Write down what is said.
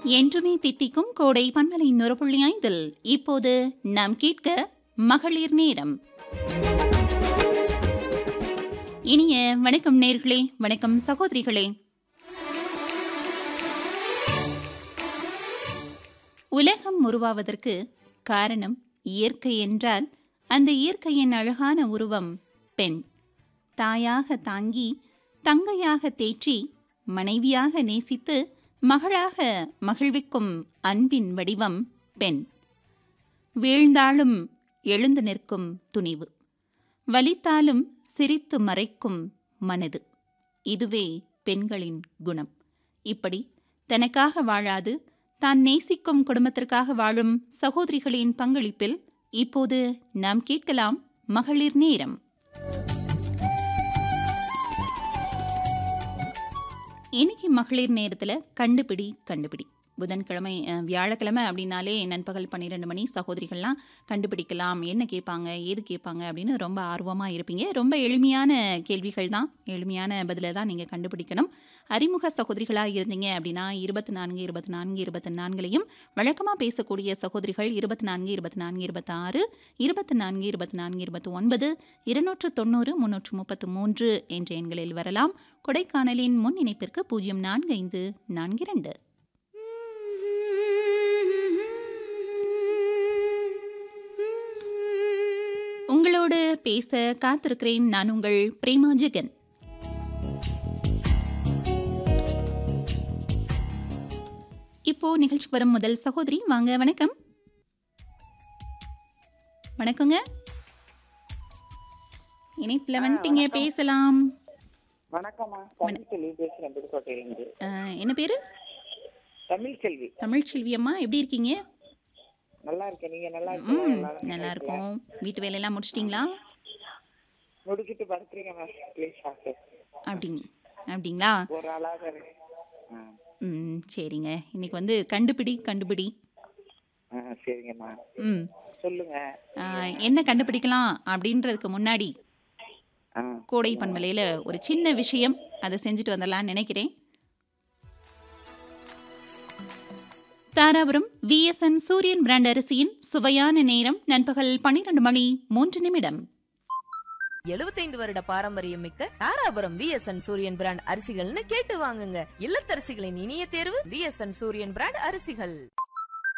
என்றுமே தித்திக்கும் கோடை பன்மலை நுரப்புள்ளி ஐந்தில் இப்போது நாம் கேட்க மகளிர் நேரம் இனிய வணக்கம் நேர்களே வணக்கம் சகோதரிகளே உலகம் உருவாவதற்கு காரணம் இயற்கை என்றால் அந்த இயற்கையின் அழகான உருவம் பெண் தாயாக தாங்கி தங்கையாக தேற்றி மனைவியாக நேசித்து மகளாக மகிழ்விக்கும் அன்பின் வடிவம் பெண் வீழ்ந்தாலும் எழுந்து நிற்கும் துணிவு வலித்தாலும் சிரித்து மறைக்கும் மனது இதுவே பெண்களின் குணம் இப்படி தனக்காக வாழாது தான் நேசிக்கும் குடும்பத்திற்காக வாழும் சகோதரிகளின் பங்களிப்பில் இப்போது நாம் கேட்கலாம் மகளிர் நேரம் இன்னைக்கு மகளிர் நேரத்தில் கண்டுபிடி கண்டுபிடி புதன்கிழமை அஹ், வியாழக்கிழமை அப்படின்னாலே நண்பகல் பன்னிரெண்டு மணி சகோதரிகள்லாம் கண்டுபிடிக்கலாம் என்ன கேட்பாங்க ஏது கேட்பாங்க அப்படின்னு ரொம்ப ஆர்வமாக இருப்பீங்க ரொம்ப எளிமையான கேள்விகள் தான் எளிமையான பதிலை தான் நீங்கள் கண்டுபிடிக்கணும் அறிமுக சகோதரிகளாக இருந்தீங்க அப்படின்னா இருபத்தி நான்கு இருபத்தி நான்கு இருபத்தி நான்குலையும் வழக்கமாக பேசக்கூடிய சகோதரிகள் இருபத்தி நான்கு இருபத்தி நான்கு இருபத்தாறு இருபத்தி நான்கு இருபத்தி நான்கு இருபத்தி ஒன்பது இருநூற்று தொண்ணூறு முன்னூற்று முப்பத்து மூன்று என்ற எண்களில் வரலாம் கொடைக்கானலின் முன் இணைப்பிற்கு பூஜ்ஜியம் நான்கு ஐந்து நான்கு இரண்டு உங்களோடு பேச காத்திருக்கிறேன் நான் உங்கள் பிரேமா ஜெகன் இப்போ நிகழ்ச்சிக்கு வரும் முதல் சகோதரி வாங்க வணக்கம் வணக்கங்க இணைப்பில் வந்துட்டீங்க பேசலாம் வணக்கம்மா தமிழ் செல்வி பேசுறேன் புதுக்கோட்டையிலிருந்து அஹ், என்ன பேரு தமிழ் செல்வி தமிழ் செல்வி அம்மா எப்படி இருக்கீங்க நல்லா இருக்கேன் நீங்க நல்லா ம் இருக்கீங்களா நல்லா இருக்கோம் வீட்டு வேலையெல்லாம் முடிச்சிட்டிங்களா முடிச்சிட்டு படுத்துறீங்க மேம் ப்ளீஸ் ஆக்கு அப்படிங்க அப்படிங்களா ஒரு ஆளாக இருக்கு. ஆ. ம் சரிங்க இன்னைக்கு வந்து கண்டுபிடி கண்டுபிடி ஆ சரிங்கம்மா ம் சொல்லுங்க ஆஹ், என்ன கண்டுபிடிக்கலாம் அப்படின்றதுக்கு முன்னாடி ஆ கோடை பண்பலையில் ஒரு சின்ன விஷயம் அதை செஞ்சுட்டு வந்துடலாம்னு நினைக்கிறேன் தாராபுரம் விஎஸ்என் சூரியன் பிராண்ட் அரிசியின் சுவையான நேரம் நண்பகல் பன்னிரண்டு மணி மூன்று நிமிடம் 75 வருட பாரம்பரியம் மிக்க தாராபுரம் விஎஸ்என் சூரியன் பிராண்ட் அரிசிகள்னு கேட்டு வாங்குங்க இல்லத்தரசிகளின் இனிய தேர்வு விஎஸ்என் சூரியன் பிராண்ட் அரிசிகள்